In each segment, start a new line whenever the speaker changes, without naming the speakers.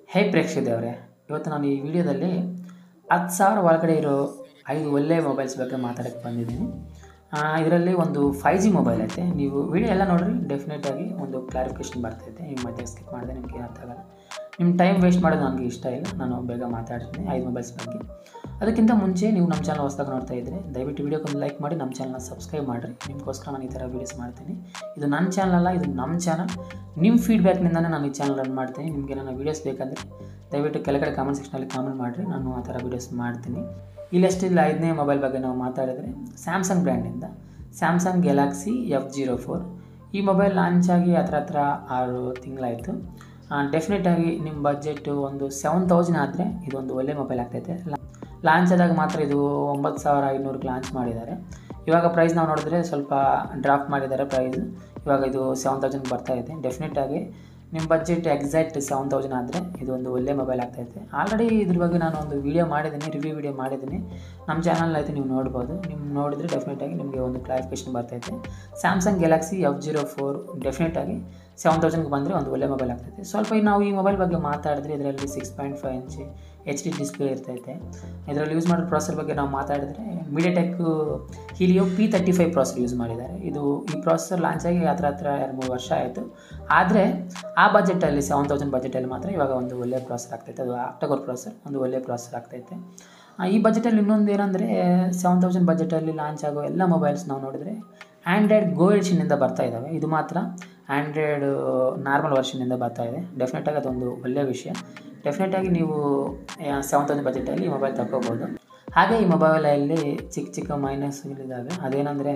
ಹೇ ಪ್ರೇಕ್ಷಕರೇ ಇವತ್ತು ನಾನು ಈ ವಿಡಿಯೋದಲ್ಲಿ ಹತ್ತು ಸಾವಿರ ಒಳಗಡೆ ಇರೋ ಐದು ಒಳ್ಳೆಯ ಮೊಬೈಲ್ಸ್ ಬಗ್ಗೆ ಮಾತಾಡೋಕ್ಕೆ ಬಂದಿದ್ದೀನಿ ಇದರಲ್ಲಿ ಒಂದು ಫೈವ್ ಜಿ ಮೊಬೈಲ್ ಐತೆ ನೀವು ವಿಡಿಯೋ ಎಲ್ಲ ನೋಡ್ರಿ ಡೆಫಿನೆಟಾಗಿ ಒಂದು ಕ್ಲಾರಿಫಿಕೇಶನ್ ಬರ್ತೈತೆ ಈ ಮಧ್ಯೆ ಸ್ಕಿಪ್ ಮಾಡಿದೆ ನಿಮ್ಗೆ ಅರ್ಥ ಆಗಲ್ಲ ನಿಮ್ಮ ಟೈಮ್ ವೇಸ್ಟ್ ಮಾಡೋದು ನನಗೆ ಇಷ್ಟ ಇಲ್ಲ ನಾನು ಬೇಗ ಮಾತಾಡ್ತೀನಿ ಐದು ಮೊಬೈಲ್ಸ್ ಬಗ್ಗೆ ಅದಕ್ಕಿಂತ ಮುಂಚೆ ನೀವು ನಮ್ಮ ಚಾನಲ್ ಹೊಸದಾಗಿ ನೋಡ್ತಾ ಇದ್ದರೆ ದಯವಿಟ್ಟು ವಿಡಿಯೋಕ್ಕೊಂದು ಲೈಕ್ ಮಾಡಿ ನಮ್ಮ ಚಾನಲ್ನ ಸಬ್ಸ್ಕ್ರೈಬ್ ಮಾಡಿರಿ ನಿಮಗೋಸ್ಕರ ನಾನು ಈ ಥರ ವೀಡಿಯೋಸ್ ಮಾಡ್ತೀನಿ ಇದು ನನ್ನ ಚಾನಲ್ ಅಲ್ಲ ಇದು ನಮ್ಮ ಚಾನಲ್ ನಿಮ್ಮ ಫೀಡ್ಬ್ಯಾಕ್ನಿಂದನೇ ನಾನು ಈ ಚಾನಲ್ ರನ್ ಮಾಡ್ತೀನಿ ನಿಮಗೆ ನನ್ನ ವೀಡಿಯೋಸ್ ಬೇಕಂದರೆ ದಯವಿಟ್ಟು ಕೆಳಗಡೆ ಕಾಮೆಂಟ್ ಸೆಕ್ಷನಲ್ಲಿ ಕಾಮೆಂಟ್ ಮಾಡಿರಿ ನಾನು ಆ ಥರ ವೀಡಿಯೋಸ್ ಮಾಡ್ತೀನಿ ಇಲ್ಲಷ್ಟಿಲ್ಲ ಐದನೇ ಮೊಬೈಲ್ ಬಗ್ಗೆ ನಾವು ಮಾತಾಡಿದರೆ ಸ್ಯಾಮ್ಸಂಗ್ ಬ್ರ್ಯಾಂಡಿಂದ Samsung Galaxy F zero four ಈ ಮೊಬೈಲ್ ಲಾಂಚ್ ಆಗಿ ಹತ್ರ ಹತ್ರ ಆರು ತಿಂಗಳಾಯಿತು ಡೆಫಿನೆಟಾಗಿ ನಿಮ್ಮ ಬಜೆಟು ಒಂದು ಸೆವೆನ್ ತೌಸಂಡ್ ಆದರೆ ಇದೊಂದು ಒಳ್ಳೆ ಮೊಬೈಲ್ ಆಗ್ತೈತೆ ಲಾಂಚ್ ಆದಾಗ ಮಾತ್ರ ಇದು ಒಂಬತ್ತು ಸಾವಿರ ಐನೂರಕ್ಕೆ ಲಾಂಚ್ ಮಾಡಿದ್ದಾರೆ ಇವಾಗ ಪ್ರೈಸ್ ನಾವು ನೋಡಿದ್ರೆ ಸ್ವಲ್ಪ ಡ್ರಾಪ್ ಮಾಡಿದ್ದಾರೆ ಪ್ರೈಸ್ ಇವಾಗ ಇದು ಸೆವೆನ್ ತೌಸಂಡ್ ಬರ್ತಾ ಇದೆ ಡೆಫಿನೆಟಾಗಿ ನಿಮ್ಮ ಬಜೆಟ್ ಎಕ್ಸಾಕ್ಟ್ ಸೆವೆನ್ ತೌಸಂಡ್ ಆದರೆ ಇದೊಂದು ಒಳ್ಳೆ ಮೊಬೈಲ್ ಆಗ್ತೈತೆ ಆಲ್ರೆಡಿ ಇದ್ರ ಬಗ್ಗೆ ನಾನು ಒಂದು ವೀಡಿಯೋ ಮಾಡಿದ್ದೀನಿ ರಿವ್ಯೂ ವೀಡಿಯೋ ಮಾಡಿದ್ದೀನಿ ನಮ್ಮ ಚಾನಲ್ ಐತೆ ನೀವು ನೋಡ್ಬೋದು ನೀವು ನೋಡಿದರೆ ಡೆಫಿನೆಟಾಗಿ ನಿಮಗೆ ಒಂದು ಕ್ಲಾರಿಫಿಕೇಶನ್ ಬರ್ತೈತೆ Samsung Galaxy F zero four ಡೆಫಿನೆಟಾಗಿ ಸೆವೆನ್ ತೌಸಂಡ್ಗೆ ಬಂದರೆ ಒಂದು ಒಳ್ಳೆ ಮೊಬೈಲ್ ಆಗ್ತೈತೆ ಸ್ವಲ್ಪ ನಾವು ಈ ಮೊಬೈಲ್ ಬಗ್ಗೆ ಮಾತಾಡಿದ್ರೆ ಇದರಲ್ಲಿ six point five inch H D display ಇರ್ತೈತೆ ಇದರಲ್ಲಿ ಯೂಸ್ ಮಾಡೋ ಪ್ರಾಸೆಸರ್ ಬಗ್ಗೆ ನಾವು ಮಾತಾಡಿದ್ರೆ MediaTek Helio P thirty five processor use ಮಾಡಿದ್ದಾರೆ ಇದು ಈ ಪ್ರಾಸೆಸರ್ ಲಾಂಚ್ ಆಗಿ ಹತ್ರ ಹತ್ರ ಎರಡು ಮೂರು ವರ್ಷ ಆಯಿತು ಆದರೆ ಆ ಬಜೆಟಲ್ಲಿ ಸೆವೆನ್ ತೌಸಂಡ್ ಬಜೆಟಲ್ಲಿ ಮಾತ್ರ ಇವಾಗ ಒಂದು ಒಳ್ಳೆಯ ಪ್ರಾಸೆಸರ್ ಆಗ್ತೈತೆ ಅದು ಆಕ್ಟೋಕೋರ್ ಪ್ರಾಸೆಸರ್ ಒಂದು ಒಳ್ಳೆಯ ಪ್ರಾಸೆಸರ್ ಆಗ್ತೈತೆ ಈ ಬಜೆಟಲ್ಲಿ ಇನ್ನೊಂದು ಏನಂದರೆ ಸೆವೆನ್ ತೌಸಂಡ್ ಬಜೆಟಲ್ಲಿ ಲಾಂಚ್ ಆಗೋ ಎಲ್ಲ ಮೊಬೈಲ್ಸ್ ನಾವು ನೋಡಿದ್ರೆ ಆ್ಯಂಡ್ರಾಯ್ಡ್ ಗೋ ಎಡಿಷನಿಂದ ಬರ್ತಾ ಇದ್ದಾವೆ ಇದು ಮಾತ್ರ ಆ್ಯಂಡ್ರಾಯ್ಡ್ ನಾರ್ಮಲ್ ವರ್ಷನಿಂದ ಬರ್ತಾ ಇದೆ ಡೆಫಿನೆಟಾಗಿ ಅದೊಂದು ಒಳ್ಳೆಯ ವಿಷಯ ಡೆಫಿನೆಟಾಗಿ ನೀವು ಸೆವೆನ್ ತೌಸಂಡ್ ಬಜೆಟಲ್ಲಿ ಈ ಮೊಬೈಲ್ ತಗೋಬೋದು ಹಾಗೆ ಈ ಮೊಬೈಲಲ್ಲಿ ಚಿಕ್ಕ ಚಿಕ್ಕ ಮೈನಸ್ಗಳಿದ್ದಾವೆ ಅದೇನೆಂದರೆ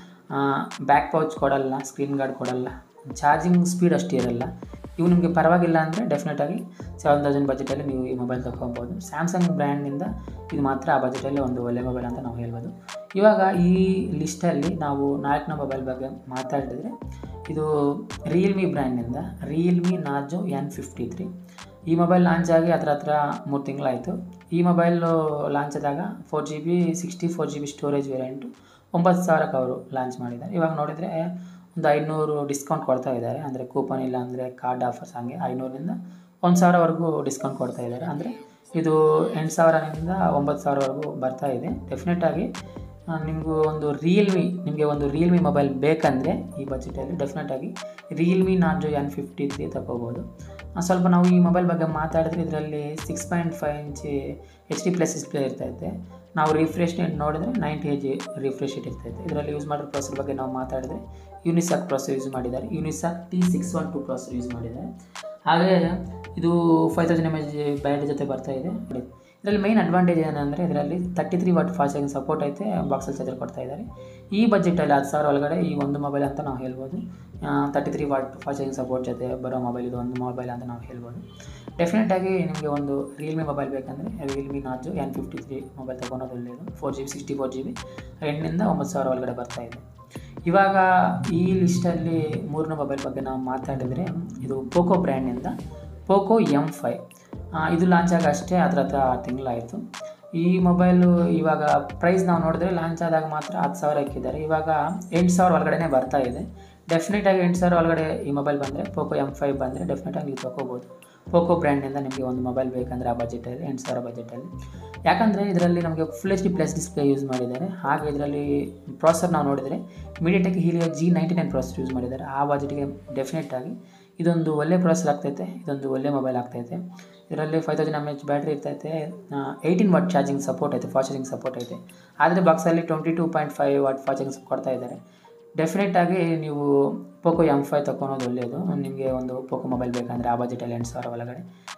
ಬ್ಯಾಕ್ ಪೌಚ್ ಕೊಡಲ್ಲ ಸ್ಕ್ರೀನ್ ಗಾರ್ಡ್ ಕೊಡಲ್ಲ ಚಾರ್ಜಿಂಗ್ ಸ್ಪೀಡ್ ಅಷ್ಟು ಇರಲ್ಲ ಇವು ನಿಮಗೆ ಪರವಾಗಿಲ್ಲ ಅಂದರೆ ಡೆಫಿನೆಟಾಗಿ ಸೆವೆನ್ ತೌಸಂಡ್ ಬಜೆಟಲ್ಲಿ ನೀವು ಈ ಮೊಬೈಲ್ ತೊಗೊಬೋದು ಸ್ಯಾಮ್ಸಂಗ್ ಬ್ರ್ಯಾಂಡ್ನಿಂದ ಇದು ಮಾತ್ರ ಆ ಬಜೆಟಲ್ಲಿ ಒಂದು ಒಳ್ಳೆ ಮೊಬೈಲ್ ಅಂತ ನಾವು ಹೇಳ್ಬೋದು ಇವಾಗ ಈ ಲಿಸ್ಟಲ್ಲಿ ನಾವು ನಾಲ್ಕನೇ ಮೊಬೈಲ್ ಬಗ್ಗೆ ಮಾತಾಡಿದರೆ ಇದು ರಿಯಲ್ಮಿ ಬ್ರ್ಯಾಂಡ್ನಿಂದ Realme Narzo N fifty three ಈ ಮೊಬೈಲ್ ಲಾಂಚ್ ಆಗಿ ಹತ್ರ ಹತ್ರ ಮೂರು ತಿಂಗಳಾಯಿತು ಈ ಮೊಬೈಲು ಲಾಂಚ್ ಆದಾಗ four G B sixty four G B storage variant ಒಂಬತ್ತು ಸಾವಿರಕ್ಕೆ ಅವರು ಲಾಂಚ್ ಮಾಡಿದ್ದಾರೆ ಇವಾಗ ನೋಡಿದರೆ ಒಂದು ಐನೂರು ಡಿಸ್ಕೌಂಟ್ ಕೊಡ್ತಾ ಇದ್ದಾರೆ ಅಂದರೆ ಕೂಪನ್ ಇಲ್ಲ ಅಂದರೆ ಕಾರ್ಡ್ ಆಫರ್ಸ್ ಹಾಗೆ ಐನೂರಿಂದ ಒಂದು ಸಾವಿರವರೆಗೂ ಡಿಸ್ಕೌಂಟ್ ಕೊಡ್ತಾ ಇದ್ದಾರೆ ಅಂದರೆ ಇದು ಎಂಟು ಸಾವಿರದಿಂದ ಒಂಬತ್ತು ಸಾವಿರವರೆಗೂ ಬರ್ತಾ ಇದೆ ಡೆಫಿನೆಟಾಗಿ ನಿಮಗೂ ಒಂದು ರಿಯಲ್ಮಿ ನಿಮಗೆ ಒಂದು ರಿಯಲ್ಮಿ ಮೊಬೈಲ್ ಬೇಕಂದರೆ ಈ ಬಜೆಟಲ್ಲಿ ಡೆಫಿನೆಟಾಗಿ Realme Narzo N fifty three ತಗೋಬೋದು ಸ್ವಲ್ಪ ನಾವು ಈ ಮೊಬೈಲ್ ಬಗ್ಗೆ ಮಾತಾಡಿದ್ರೆ ಇದರಲ್ಲಿ six point five inch H D plus display ಇರ್ತೈತೆ ನಾವು ರಿಫ್ರೆಶ್ ರೇಟ್ ನೋಡಿದ್ರೆ ನೈಂಟಿ ಎಜ್ ರಿಫ್ರೆಶ್ ರೇಟ್ ಇರ್ತೈತೆ ಇದರಲ್ಲಿ ಯೂಸ್ ಮಾಡೋ ಪ್ರೊಸೆಸರ್ ಬಗ್ಗೆ ನಾವು ಮಾತಾಡಿದ್ರೆ ಯೂನಿಸಾಕ್ ಪ್ರೊಸೆಸರ್ ಯೂಸ್ ಮಾಡಿದ್ದಾರೆ Unisoc T six one two processor use ಮಾಡಿದ್ದಾರೆ ಹಾಗೆ ಇದು five thousand M H battery ಜೊತೆ ಬರ್ತಾ ಇದೆ ಇದರಲ್ಲಿ ಮೈನ್ ಅಡ್ವಾಂಟೇಜ್ ಏನಂದರೆ ಇದರಲ್ಲಿ thirty three watt fast charging support ಐತೆ ಬಾಕ್ಸಲ್ಲಿ ಚಾರ್ಜರ್ ಕೊಡ್ತಾ ಇದ್ದಾರೆ ಈ ಬಜೆಟಲ್ಲಿ ಹತ್ತು ಸಾವಿರ ಒಳಗಡೆ ಈ ಒಂದು ಮೊಬೈಲ್ ಅಂತ ನಾವು ಹೇಳ್ಬೋದು thirty three watt fast charging support ಜೊತೆ ಬರೋ ಮೊಬೈಲ್ ಇದು ಒಂದು ಮೊಬೈಲ್ ಅಂತ ನಾವು ಹೇಳ್ಬೋದು ಡೆಫಿನೆಟಾಗಿ ನಿಮಗೆ ಒಂದು ರಿಯಲ್ಮಿ ಮೊಬೈಲ್ ಬೇಕಂದರೆ Realme Narzo N fifty three mobile ತೊಗೊಳೋದು ಒಳ್ಳೆಯದು four G B sixty four G B ಎಂಟರಿಂದ ಒಂಬತ್ತು ಸಾವಿರ ಒಳಗಡೆ ಬರ್ತಾ ಇದೆ ಇವಾಗ ಈ ಲಿಸ್ಟಲ್ಲಿ ಮೂರನೇ ಮೊಬೈಲ್ ಬಗ್ಗೆ ನಾವು ಮಾತಾಡಿದರೆ ಇದು ಪೋಕೋ ಬ್ರ್ಯಾಂಡಿಂದ ಪೋಕೋ ಎಮ್ ಫೈ ಇದು ಲಾಂಚ್ ಆಗ ಅಷ್ಟೇ ಹತ್ರ ಹತ್ರ ಆರು ತಿಂಗಳಾಯಿತು ಈ ಮೊಬೈಲು ಇವಾಗ ಪ್ರೈಸ್ ನಾವು ನೋಡಿದ್ರೆ ಲಾಂಚ್ ಆದಾಗ ಮಾತ್ರ ಹತ್ತು ಸಾವಿರ ಇಕ್ಕಿದ್ದಾರೆ ಇವಾಗ ಎಂಟು ಸಾವಿರ ಒಳಗಡೆ ಬರ್ತಾ ಇದೆ ಡೆಫಿನೆಟಾಗಿ ಎಂಟು ಸಾವಿರ ಒಳಗಡೆ ಈ ಮೊಬೈಲ್ ಬಂದರೆ ಪೋಕೋ ಎಮ್ ಫೈವ್ ಬಂದರೆ ಡೆಫಿನೆಟಾಗಿ ನೀವು ತೊಗೋಬೋದು ಪೋಕೋ ಬ್ರ್ಯಾಂಡಿಂದ ನಿಮಗೆ ಒಂದು ಮೊಬೈಲ್ ಬೇಕಂದರೆ ಆ ಬಜೆಟಲ್ಲಿ ಎಂಟು ಸಾವಿರ ಬಜೆಟಲ್ಲಿ ಯಾಕಂದರೆ ಇದರಲ್ಲಿ ನಮಗೆ full H D plus display use ಮಾಡಿದ್ದಾರೆ ಹಾಗೆ ಇದರಲ್ಲಿ ಪ್ರಾಸೆಸರ್ ನಾವು ನೋಡಿದರೆ MediaTek Helio G ninety nine processor use ಮಾಡಿದ್ದಾರೆ ಆ ಬಜೆಟ್ಗೆ ಡೆಫಿನೆಟಾಗಿ ಇದೊಂದು ಒಳ್ಳೆ ಪ್ರಾಸೆಸರ್ ಆಗ್ತೈತೆ ಇದೊಂದು ಒಳ್ಳೆ ಮೊಬೈಲ್ ಆಗ್ತೈತೆ ಇದರಲ್ಲಿ five thousand M H battery ಇರ್ತೈತೆ ಏಯ್ಟೀನ್ ವಾಟ್ ಚಾರ್ಜಿಂಗ್ ಸಪೋರ್ಟ್ ಐತೆ ಫಾಸ್ಟ್ ಚಾರ್ಜಿಂಗ್ ಸಪೋರ್ಟ್ ಐತೆ ಆದರೆ ಬಾಕ್ಸಲ್ಲಿ twenty two point five watt fast charging ಕೊಡ್ತಾ ಇದ್ದಾರೆ ಡೆಫಿನೆಟಾಗಿ ನೀವು ಪೋಕೋ ಎಮ್ ಫೈ ತೊಗೊಳೋದು ಒಳ್ಳೆಯದು ನಿಮಗೆ ಒಂದು ಪೋಕೋ ಮೊಬೈಲ್ ಬೇಕಂದರೆ ಆ ಬಜೆಟಲ್ಲಿ ಎಂಟು ಸಾವಿರ ಒಳಗಡೆ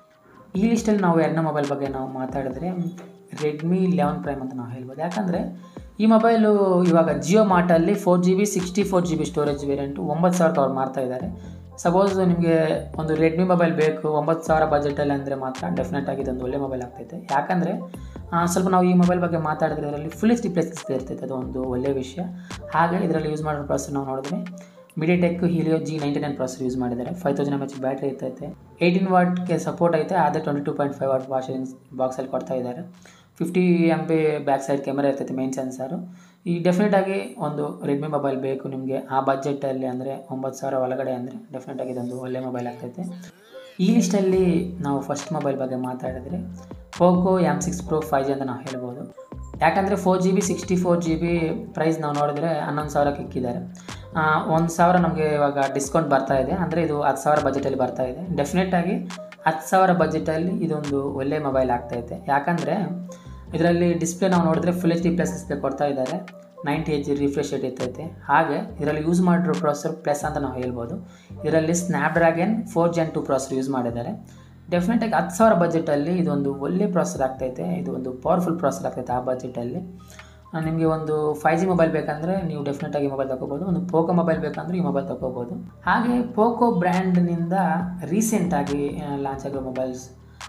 ಈ ಲಿಸ್ಟಲ್ಲಿ ನಾವು ಎರಡನೇ ಮೊಬೈಲ್ ಬಗ್ಗೆ ನಾವು ಮಾತಾಡಿದ್ರೆ ರೆಡ್ಮಿ ಲೆವೆನ್ ಪ್ರೈಮ್ ಅಂತ ನಾವು ಹೇಳ್ಬೋದು ಯಾಕಂದರೆ ಈ ಮೊಬೈಲು ಇವಾಗ ಜಿಯೋ ಮಾರ್ಟಲ್ಲಿ four G B sixty four G B storage variant ಒಂಬತ್ತು ಸಾವಿರಕ್ಕೆ ಅವ್ರು ಮಾರ್ತಾ ಇದ್ದಾರೆ ಸಪೋಸ್ ನಿಮಗೆ ಒಂದು ರೆಡ್ಮಿ ಮೊಬೈಲ್ ಬೇಕು ಒಂಬತ್ತು ಸಾವಿರ ಬಜೆಟಲ್ಲಿ ಅಂದರೆ ಮಾತ್ರ ಡೆಫಿನೆಟಾಗಿ ಇದೊಂದು ಒಳ್ಳೆ ಮೊಬೈಲ್ ಆಗ್ತೈತೆ ಯಾಕಂದರೆ ಸ್ವಲ್ಪ ನಾವು ಈ ಮೊಬೈಲ್ ಬಗ್ಗೆ ಮಾತಾಡಿದ್ರೆ ಇದರಲ್ಲಿ full H D plus display ಇರ್ತೈತೆ ಅದು ಒಂದು ಒಳ್ಳೆಯ ವಿಷಯ ಹಾಗೆ ಇದರಲ್ಲಿ ಯೂಸ್ ಮಾಡೋ ಪ್ರಾಸೆಸರ್ ನಾವು ನೋಡಿದ್ರೆ MediaTek Helio G ninety nine processor use ಮಾಡಿದ್ದಾರೆ five thousand M H battery ಇರ್ತೈತೆ ಏಯ್ಟೀನ್ ವಾಟ್ಗೆ ಸಪೋರ್ಟ್ ಐತೆ ಆದರೆ twenty two point five watt ವಾಷಿಂಗ್ ಬಾಕ್ಸಲ್ಲಿ ಕೊಡ್ತಾ ಇದ್ದಾರೆ fifty M P back side camera ಇರ್ತೈತೆ ಮೇನ್ ಸೆನ್ಸರು ಈ ಡೆಫಿನೆಟಾಗಿ ಒಂದು ರೆಡ್ಮಿ ಮೊಬೈಲ್ ಬೇಕು ನಿಮಗೆ ಆ ಬಜೆಟಲ್ಲಿ ಅಂದರೆ ಒಂಬತ್ತು ಸಾವಿರ ಒಳಗಡೆ ಅಂದರೆ ಡೆಫಿನೆಟಾಗಿ ಇದೊಂದು ಒಳ್ಳೆ ಮೊಬೈಲ್ ಆಗ್ತೈತೆ ಈ ಲಿಸ್ಟಲ್ಲಿ ನಾವು ಫಸ್ಟ್ ಮೊಬೈಲ್ ಬಗ್ಗೆ ಮಾತಾಡಿದ್ರೆ Poco M six pro five G ಅಂತ ನಾವು ಹೇಳ್ಬೋದು ಯಾಕಂದರೆ four G B sixty four G B price ನಾವು ನೋಡಿದ್ರೆ ಹನ್ನೊಂದು ಸಾವಿರಕ್ಕೆ ಇಕ್ಕಿದ್ದಾರೆ ಒಂದು ಸಾವಿರ ನಮಗೆ ಇವಾಗ ಡಿಸ್ಕೌಂಟ್ ಬರ್ತಾ ಇದೆ ಅಂದರೆ ಇದು ಹತ್ತು ಸಾವಿರ ಬಜೆಟಲ್ಲಿ ಬರ್ತಾ ಇದೆ ಡೆಫಿನೆಟಾಗಿ ಹತ್ತು ಸಾವಿರ ಬಜೆಟಲ್ಲಿ ಇದೊಂದು ಒಳ್ಳೆಯ ಮೊಬೈಲ್ ಆಗ್ತೈತೆ ಯಾಕಂದರೆ ಇದರಲ್ಲಿ ಡಿಸ್ಪ್ಲೇ ನಾವು ನೋಡಿದ್ರೆ full H D plus display ಕೊಡ್ತಾ ಇದ್ದಾರೆ ninety H G refresh rate ಇರ್ತೈತೆ ಹಾಗೆ ಇದರಲ್ಲಿ ಯೂಸ್ ಮಾಡಿರೋ ಪ್ರೊಸೆಸರ್ ಪ್ಲಸ್ ಅಂತ ನಾವು ಹೇಳ್ಬೋದು ಇದರಲ್ಲಿ Snapdragon four gen two processor use ಮಾಡಿದ್ದಾರೆ ಡೆಫಿನೆಟಾಗಿ ಹತ್ತು ಸಾವಿರ ಬಜೆಟಲ್ಲಿ ಇದೊಂದು ಒಳ್ಳೆ ಪ್ರೊಸೆಸರ್ ಆಗ್ತೈತೆ ಇದು ಒಂದು ಪವರ್ಫುಲ್ ಪ್ರೊಸೆಸರ್ ಆಗ್ತೈತೆ ಆ ಬಜೆಟಲ್ಲಿ ನಿಮಗೆ ಒಂದು ಫೈವ್ ಜಿ ಮೊಬೈಲ್ ಬೇಕಂದರೆ ನೀವು ಡೆಫಿನೆಟಾಗಿ ಮೊಬೈಲ್ ತಗೋಬೋದು ಒಂದು ಪೋಕೋ ಮೊಬೈಲ್ ಬೇಕಂದ್ರೆ ಈ ಮೊಬೈಲ್ ತಗೋಬೋದು ಹಾಗೆ ಪೋಕೋ ಬ್ರ್ಯಾಂಡ್ನಿಂದ ರೀಸೆಂಟಾಗಿ ಲಾಂಚ್ ಆಗಿರೋ ಮೊಬೈಲ್ಸ್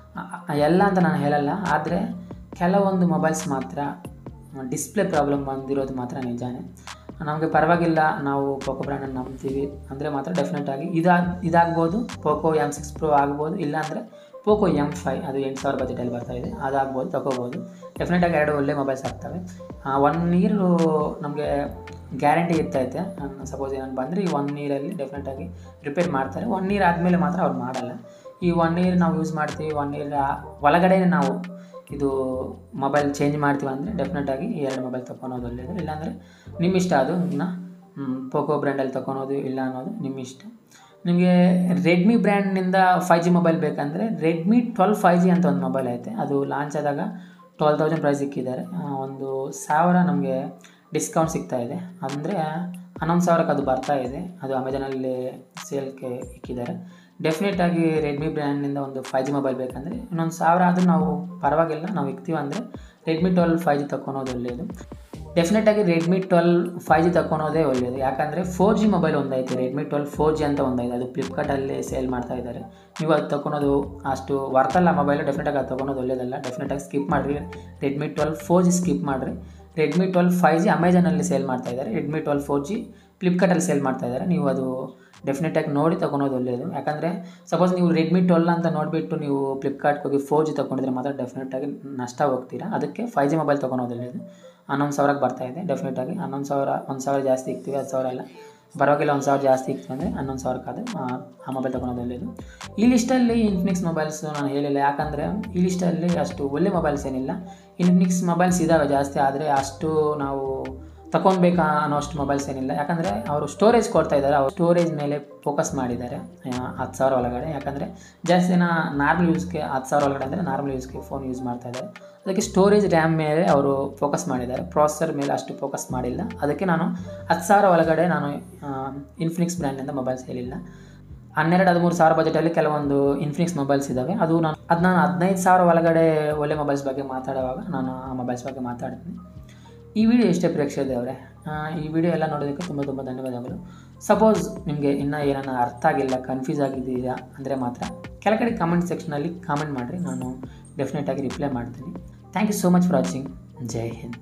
ಎಲ್ಲ ಅಂತ ನಾನು ಹೇಳಲ್ಲ ಆದರೆ ಕೆಲವೊಂದು ಮೊಬೈಲ್ಸ್ ಮಾತ್ರ ಡಿಸ್ಪ್ಲೇ ಪ್ರಾಬ್ಲಮ್ ಬಂದಿರೋದು ಮಾತ್ರ ನಿಜಾನೇ ನಮಗೆ ಪರವಾಗಿಲ್ಲ ನಾವು ಪೋಕೋ ಬ್ರ್ಯಾಂಡನ್ನು ನಂಬ್ತೀವಿ ಅಂದರೆ ಮಾತ್ರ ಡೆಫಿನೆಟಾಗಿ ಇದಾಗಿ ಇದಾಗ್ಬೋದು ಪೋಕೋ ಎಮ್ ಸಿಕ್ಸ್ ಪ್ರೋ ಆಗ್ಬೋದು ಇಲ್ಲಾಂದರೆ ಪೋಕೋ ಎಮ್ ಫೈ ಅದು ಎಂಟು ಸಾವಿರ ಬಜೆಟಲ್ಲಿ ಬರ್ತಾ ಇದೆ ಅದಾಗ್ಬೋದು ತಗೋಬೋದು ಡೆಫಿನೆಟಾಗಿ ಎರಡು ಒಳ್ಳೆ ಮೊಬೈಲ್ಸ್ ಆಗ್ತವೆ ಒನ್ ಇಯರು ನಮಗೆ ಗ್ಯಾರಂಟಿ ಇರ್ತೈತೆ ಸಪೋಸ್ ನಾನು ಬಂದರೆ ಈ ಒನ್ ಇಯರಲ್ಲಿ ಡೆಫಿನೆಟಾಗಿ ರಿಪೇರ್ ಮಾಡ್ತಾರೆ ಒನ್ ಇಯರ್ ಆದಮೇಲೆ ಮಾತ್ರ ಅವ್ರು ಮಾಡಲ್ಲ ಈ ಒನ್ ಇಯರ್ ನಾವು ಯೂಸ್ ಮಾಡ್ತೀವಿ ಒನ್ ಇಯರ್ ಒಳಗಡೆ ನಾವು ಇದು ಮೊಬೈಲ್ ಚೇಂಜ್ ಮಾಡ್ತೀವಿ ಅಂದರೆ ಡೆಫಿನೆಟಾಗಿ ಈ ಎರಡು ಮೊಬೈಲ್ ತೊಗೊಳೋದು ಒಳ್ಳೆಯದು ಇಲ್ಲಾಂದರೆ ನಿಮ್ಮ ಇಷ್ಟ ಅದು ಇನ್ನು ಪೋಕೋ ಬ್ರ್ಯಾಂಡಲ್ಲಿ ತೊಗೊಳೋದು ಇಲ್ಲ ಅನ್ನೋದು ನಿಮ್ಮ ಇಷ್ಟ ನಿಮಗೆ ರೆಡ್ಮಿ ಬ್ರ್ಯಾಂಡ್ನಿಂದ ಫೈ ಜಿ ಮೊಬೈಲ್ ಬೇಕಂದರೆ ರೆಡ್ಮಿ ಟ್ವೆಲ್ ಫೈ ಜಿ ಅಂತ ಒಂದು ಮೊಬೈಲ್ ಐತೆ ಅದು ಲಾಂಚ್ ಆದಾಗ ಟ್ವೆಲ್ ತೌಸಂಡ್ ಪ್ರೈಸ್ ಇಕ್ಕಿದ್ದಾರೆ ಒಂದು ಸಾವಿರ ನಮಗೆ ಡಿಸ್ಕೌಂಟ್ ಸಿಗ್ತಾ ಇದೆ ಅಂದರೆ ಹನ್ನೊಂದು ಸಾವಿರಕ್ಕೆ ಅದು ಬರ್ತಾ ಇದೆ ಅದು ಅಮೆಜಾನಲ್ಲಿ ಸೇಲ್ಗೆ ಇಕ್ಕಿದ್ದಾರೆ ಡೆಫಿನೆಟಾಗಿ ರೆಡ್ಮಿ ಬ್ರ್ಯಾಂಡ್ನಿಂದ ಒಂದು ಫೈ ಜಿ ಮೊಬೈಲ್ ಬೇಕಂದರೆ ಇನ್ನೊಂದು ಸಾವಿರ ಆದರೂ ನಾವು ಪರವಾಗಿಲ್ಲ ನಾವು ಇಕ್ತೀವಿ ಅಂದರೆ ರೆಡ್ಮಿ ಟ್ವೆಲ್ ಫೈ ಜಿ ತಗೊಳೋದು ಒಳ್ಳೆಯದು ಡೆಫಿನೆಟಾಗಿ ರೆಡ್ಮಿ ಟ್ವೆಲ್ ಫೈ ಜಿ ತಗೊಳೋದೇ ಒಳ್ಳೆಯದು ಯಾಕಂದರೆ ಫೋರ್ ಜಿ ಮೊಬೈಲ್ ಒಂದೈತೆ ರೆಡ್ಮಿ ಟ್ವೆಲ್ ಫೋರ್ ಜಿ ಅಂತ ಒಂದೈತೆ ಅದು ಫ್ಲಿಪ್ಕಾರ್ಟಲ್ಲಿ ಸೇಲ್ ಮಾಡ್ತಾ ಇದ್ದಾರೆ ನೀವು ಅದು ತಗೊಳೋದು ಅಷ್ಟು ವರ್ತಲ್ಲ ಮೊಬೈಲು ಡೆಫಿನೆಟಾಗಿ ಅದು ತೊಗೊಳೋದು ಒಳ್ಳೆಯದಲ್ಲ ಡೆಫಿನೆಟಾಗಿ ಸ್ಕಿಪ್ ಮಾಡಿರಿ Redmi twelve four G skip ಮಾಡಿರಿ ರೆಡ್ಮಿ ಟ್ವೆಲ್ ಫೈ ಜಿ ಅಮೆಜಾನಲ್ಲಿ ಸೇಲ್ ಮಾಡ್ತಾ ಇದ್ದಾರೆ ರೆಡ್ಮಿ ಟ್ವೆಲ್ ಫೋರ್ ಜಿ ಫ್ಲಿಪ್ಕಾರ್ಟಲ್ಲಿ ಸೇಲ್ ಮಾಡ್ತಾ ಇದ್ದಾರೆ ನೀವು ಅದು ಡೆಫಿನೆಟಾಗಿ ನೋಡಿ ತೊಗೊಳೋದು ಒಳ್ಳೆಯದು ಯಾಕಂದರೆ ಸಪೋಸ್ ನೀವು ರೆಡ್ಮಿ ಟ್ವೆಲ್ ಅಂತ ನೋಡಿಬಿಟ್ಟು ನೀವು ಫ್ಲಿಪ್ಕಾರ್ಟ್ಗೆ ಹೋಗಿ ಫೋರ್ ಜಿ ತೊಗೊಂಡಿದ್ರೆ ಮಾತ್ರ ಡೆಫಿನೆಟಾಗಿ ನಷ್ಟ ಹೋಗ್ತೀರಾ ಅದಕ್ಕೆ ಫೈ ಜಿ ಮೊಬೈಲ್ ತೊಗೊಳೋದು ಒಳ್ಳೆಯದು ಹನ್ನೊಂದು ಸಾವಿರಕ್ಕೆ ಬರ್ತಾ ಇದೆ ಡೆಫಿನೆಟಾಗಿ ಹನ್ನೊಂದು ಸಾವಿರ ಒಂದು ಸಾವಿರ ಜಾಸ್ತಿ ಇಕ್ತೀವಿ ಹತ್ತು ಸಾವಿರ ಎಲ್ಲ ಪರವಾಗಿಲ್ಲ ಒಂದು ಸಾವಿರ ಜಾಸ್ತಿ ಇಕ್ತೀವಿ ಅಂದರೆ ಹನ್ನೊಂದು ಸಾವಿರಕ್ಕಾದ್ರೆ ಆ ಮೊಬೈಲ್ ತೊಗೊಳೋದು ಒಳ್ಳೆಯದು ಈ ಲಿಸ್ಟಲ್ಲಿ ಇನ್ಫಿನಿಕ್ಸ್ ಮೊಬೈಲ್ಸ್ ನಾನು ಹೇಳಿಲ್ಲ ಯಾಕಂದರೆ ಈ ಲಿಸ್ಟಲ್ಲಿ ಅಷ್ಟು ಒಳ್ಳೆ ಮೊಬೈಲ್ಸ್ ಏನಿಲ್ಲ ಇನ್ಫಿನಿಕ್ಸ್ ಮೊಬೈಲ್ಸ್ ಇದ್ದಾವೆ ಜಾಸ್ತಿ ಆದರೆ ಅಷ್ಟು ನಾವು ತಗೊಳ್ಬೇಕಾ ಅನ್ನೋ ಅಷ್ಟು ಮೊಬೈಲ್ಸ್ ಏನಿಲ್ಲ ಯಾಕಂದರೆ ಅವರು ಸ್ಟೋರೇಜ್ ಕೊಡ್ತಾ ಇದ್ದಾರೆ ಅವ್ರು ಸ್ಟೋರೇಜ್ ಮೇಲೆ ಫೋಕಸ್ ಮಾಡಿದ್ದಾರೆ ಹತ್ತು ಸಾವಿರ ಒಳಗಡೆ ಯಾಕಂದರೆ ಜಾಸ್ತಿ ಜನ ನಾರ್ಮಲ್ ಯೂಸ್ಗೆ ಹತ್ತು ಸಾವಿರ ಒಳಗಡೆ ಅಂದರೆ ನಾರ್ಮಲ್ ಯೂಸ್ಗೆ ಫೋನ್ ಯೂಸ್ ಮಾಡ್ತಾ ಇದ್ದಾರೆ ಅದಕ್ಕೆ ಸ್ಟೋರೇಜ್ ರ್ಯಾಮ್ ಮೇಲೆ ಅವರು ಫೋಕಸ್ ಮಾಡಿದ್ದಾರೆ ಪ್ರಾಸೆಸರ್ ಮೇಲೆ ಅಷ್ಟು ಫೋಕಸ್ ಮಾಡಿಲ್ಲ ಅದಕ್ಕೆ ನಾನು ಹತ್ತು ಸಾವಿರ ಒಳಗಡೆ ನಾನು ಇನ್ಫಿನಿಕ್ಸ್ ಬ್ರ್ಯಾಂಡಿಂದ ಮೊಬೈಲ್ಸ್ ಹೇಳಿಲ್ಲ ಹನ್ನೆರಡು ಹದಿಮೂರು ಸಾವಿರ ಬಜೆಟಲ್ಲಿ ಕೆಲವೊಂದು ಇನ್ಫಿನಿಕ್ಸ್ ಮೊಬೈಲ್ಸ್ ಇದ್ದಾವೆ ಅದು ನಾನು ಅದು ನಾನು ಹದಿನೈದು ಸಾವಿರ ಒಳಗಡೆ ಒಳ್ಳೆ ಮೊಬೈಲ್ಸ್ ಬಗ್ಗೆ ಮಾತಾಡುವಾಗ ನಾನು ಆ ಮೊಬೈಲ್ಸ್ ಬಗ್ಗೆ ಮಾತಾಡ್ತೀನಿ ಈ ವಿಡಿಯೋ ಎಷ್ಟೇ ಪ್ರೇಕ್ಷಕರೇ ಅವರೇ ಈ ವಿಡಿಯೋ ಎಲ್ಲ ನೋಡೋದಕ್ಕೆ ತುಂಬ ತುಂಬ ಧನ್ಯವಾದಗಳು ಸಪೋಸ್ ನಿಮಗೆ ಇನ್ನೂ ಏನನ್ನ ಅರ್ಥ ಆಗಿಲ್ಲ ಕನ್ಫ್ಯೂಸ್ ಆಗಿದ್ದೀರಾ ಅಂದರೆ ಮಾತ್ರ ಕೆಳಗಡೆ ಕಾಮೆಂಟ್ ಸೆಕ್ಷನಲ್ಲಿ ಕಾಮೆಂಟ್ ಮಾಡಿರಿ ನಾನು ಡೆಫಿನೆಟಾಗಿ ರಿಪ್ಲೈ ಮಾಡ್ತೀನಿ thank you so much for watching ಜೈ ಹಿಂದ್